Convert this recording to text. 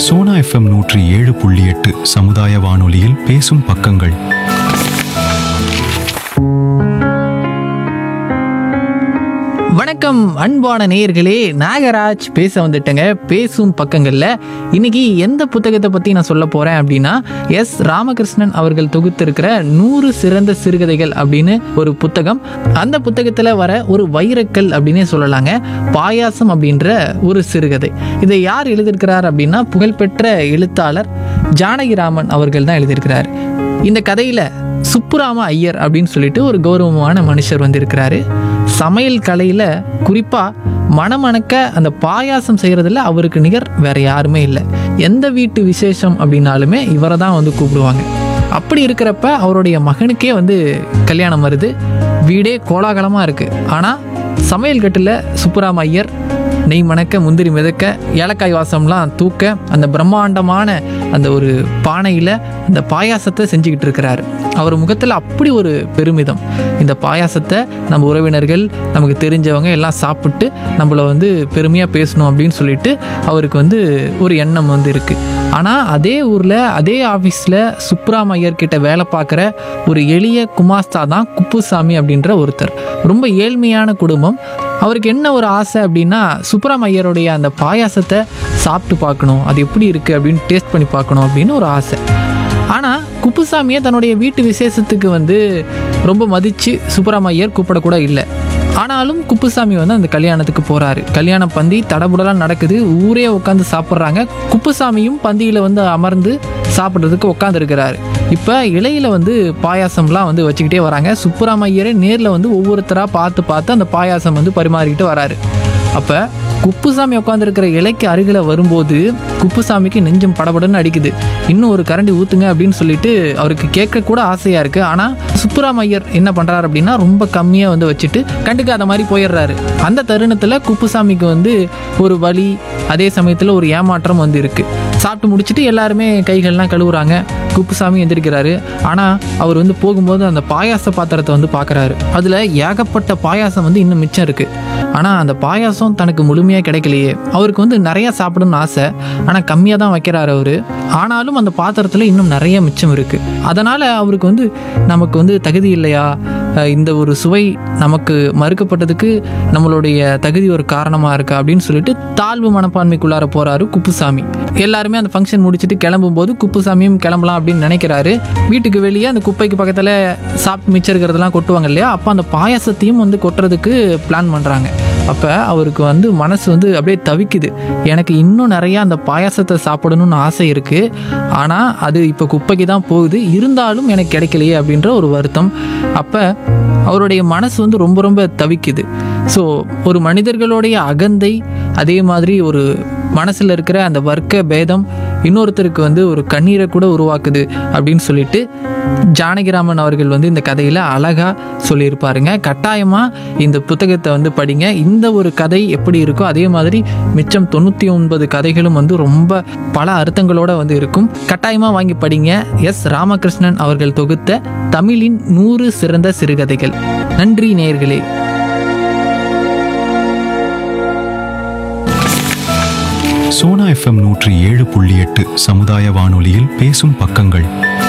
Sona FM நூற்றி ஏழு புள்ளி எட்டு சமுதாய வானொலியில் பேசும் பக்கங்கள் வணக்கம் அன்பான நேயர்களே நாகராஜ் பேச வந்துட்டேங்க பேசும் பக்கங்களில் இன்னைக்கு எந்த புத்தகத்தை பற்றி நான் சொல்ல போகிறேன் அப்படின்னா எஸ் ராமகிருஷ்ணன் அவர்கள் தொகுத்திருக்கிற நூறு சிறந்த சிறுகதைகள் அப்படின்னு ஒரு புத்தகம் அந்த புத்தகத்தில் வர ஒரு வைரக்கல் அப்படின்னே சொல்லலாங்க பாயாசம் அப்படின்ற ஒரு சிறுகதை இதை யார் எழுதியிருக்கிறார் அப்படின்னா புகழ்பெற்ற எழுத்தாளர் ஜானகிராமன் அவர்கள் தான் எழுதியிருக்கிறார் இந்த கதையில் சுப்புராம ஐயர் அப்படின்னு சொல்லிட்டு ஒரு கௌரவமான மனுஷர் வந்திருக்கிறாரு சமையல் கலையில் குறிப்பாக மணமணக்க அந்த பாயாசம் செய்கிறதுல அவருக்கு நிகர் வேற யாருமே இல்லை எந்த வீட்டு விசேஷம் அப்படின்னாலுமே இவரை தான் வந்து கூப்பிடுவாங்க அப்படி இருக்கிறப்ப அவருடைய மகனுக்கே வந்து கல்யாணம் வருது வீடே கோலாகலமாக இருக்குது ஆனால் சமையல் கட்டில் சுப்புராம ஐயர் நெய் மணக்க முந்திரி மிதக்க ஏலக்காய் வாசம்லாம் தூக்க அந்த பிரம்மாண்டமான அந்த ஒரு பானையில் அந்த பாயாசத்தை செஞ்சுக்கிட்டு இருக்கிறாரு அவர் முகத்தில் அப்படி ஒரு பெருமிதம் இந்த பாயாசத்தை நம்ம உறவினர்கள் நமக்கு தெரிஞ்சவங்க எல்லாம் சாப்பிட்டு நம்மளை வந்து பெருமையாக பேசணும் அப்படின்னு சொல்லிட்டு அவருக்கு வந்து ஒரு எண்ணம் வந்து இருக்குது ஆனால் அதே ஊரில் அதே ஆஃபீஸில் சுப்ராம் ஐயர் கிட்ட வேலை பார்க்குற ஒரு எளிய குமாஸ்தா தான் குப்புசாமி அப்படின்ற ஒருத்தர் ரொம்ப ஏழ்மையான குடும்பம் அவருக்கு என்ன ஒரு ஆசை அப்படின்னா சுப்ராம் ஐயருடைய அந்த பாயாசத்தை சாப்பிட்டு பார்க்கணும் அது எப்படி இருக்குது அப்படின்னு டேஸ்ட் பண்ணி பார்க்கணும் அப்படின்னு ஒரு ஆசை ஆனால் குப்புசாமியை தன்னுடைய வீட்டு விசேஷத்துக்கு வந்து ரொம்ப மதித்து சுப்பராம ஐயர் கூப்பிடக்கூட இல்லை ஆனாலும் குப்புசாமி வந்து அந்த கல்யாணத்துக்கு போகிறாரு கல்யாண பந்தி தடபுடலாம் நடக்குது ஊரே உட்காந்து சாப்பிட்றாங்க குப்புசாமியும் பந்தியில் வந்து அமர்ந்து சாப்பிட்றதுக்கு உட்காந்துருக்கிறாரு இப்போ இலையில வந்து பாயாசம்லாம் வந்து வச்சுக்கிட்டே வராங்க சுப்புராம ஐயரே நேரில் வந்து ஒவ்வொருத்தராக பார்த்து பார்த்து அந்த பாயாசம் வந்து பரிமாறிக்கிட்டு வராரு அப்போ குப்புசாமி உட்காந்துருக்கிற இலைக்கு அருகில் வரும்போது குப்புசாமிக்கு நெஞ்சம் படபடன்னு அடிக்குது இன்னும் ஒரு கரண்டி ஊற்றுங்க அப்படின்னு சொல்லிட்டு அவருக்கு கேட்க கூட ஆசையாக இருக்குது ஆனால் சுப்புராம ஐயர் என்ன பண்ணுறாரு அப்படின்னா ரொம்ப கம்மியாக வந்து வச்சுட்டு கண்டுக்காத மாதிரி போயிடுறாரு அந்த தருணத்தில் குப்புசாமிக்கு வந்து ஒரு வலி அதே சமயத்தில் ஒரு ஏமாற்றம் வந்து இருக்குது சாப்பிட்டு முடிச்சுட்டு எல்லாருமே கைகள்லாம் கழுவுறாங்க குப்புசாமி எந்திரிக்கிறாரு ஆனால் அவர் வந்து போகும்போது அந்த பாயாச பாத்திரத்தை வந்து பார்க்குறாரு அதில் ஏகப்பட்ட பாயாசம் வந்து இன்னும் மிச்சம் இருக்குது ஆனால் அந்த பாயாசம் தனக்கு முழுமையாக கிடைக்கலையே அவருக்கு வந்து நிறையா சாப்பிடணும்னு ஆசை ஆனால் கம்மியாக தான் வைக்கிறாரு அவர் ஆனாலும் அந்த பாத்திரத்தில் இன்னும் நிறைய மிச்சம் இருக்குது அதனால் அவருக்கு வந்து நமக்கு வந்து தகுதி இல்லையா அஹ் இந்த ஒரு சுவை நமக்கு மறுக்கப்பட்டதுக்கு நம்மளுடைய தகுதி ஒரு காரணமாக இருக்கா அப்படின்னு சொல்லிட்டு தாழ்வு மனப்பான்மைக்குள்ளார போகிறாரு குப்புசாமி எல்லாருமே அந்த ஃபங்க்ஷன் முடிச்சுட்டு கிளம்பும்போது குப்புசாமியும் கிளம்பலாம் அப்படின்னு நினைக்கிறாரு வீட்டுக்கு வெளியே அந்த குப்பைக்கு பக்கத்தில் சாப்பிட்டு மிச்சம் இருக்கிறதெல்லாம் கொட்டுவாங்க இல்லையா அப்போ அந்த பாயாசத்தையும் வந்து கொட்டுறதுக்கு பிளான் பண்ணுறாங்க அப்போ அவருக்கு வந்து மனசு வந்து அப்படியே தவிக்குது எனக்கு இன்னும் நிறையா அந்த பாயாசத்தை சாப்பிடணும்னு ஆசை இருக்குது ஆனால் அது இப்போ குப்பைக்கு தான் போகுது இருந்தாலும் எனக்கு கிடைக்கலையே அப்படின்ற ஒரு வருத்தம் அப்போ அவருடைய மனசு வந்து ரொம்ப ரொம்ப தவிக்குது ஸோ ஒரு மனிதர்களுடைய அகந்தை அதே மாதிரி ஒரு மனசில் இருக்கிற அந்த வர்க்க பேதம் இன்னொருத்தருக்கு வந்து ஒரு கண்ணீரை கூட உருவாக்குது அப்படின்னு சொல்லிட்டு ஜானகிராமன் அவர்கள் வந்து இந்த கதையில் அழகாக சொல்லியிருப்பாருங்க கட்டாயமாக இந்த புத்தகத்தை வந்து படிங்க இந்த ஒரு கதை எப்படி இருக்கோ அதே மாதிரி மிச்சம் தொண்ணூற்றி ஒன்பது கதைகளும் வந்து ரொம்ப பல அர்த்தங்களோட வந்து இருக்கும் கட்டாயமாக வாங்கி படிங்க எஸ் ராமகிருஷ்ணன் அவர்கள் தொகுத்த தமிழின் நூறு சிறந்த சிறுகதைகள் நன்றி நேயர்களே சோனா எஃப்எம் நூற்றி ஏழு புள்ளி எட்டு சமுதாய வானொலியில் பேசும் பக்கங்கள்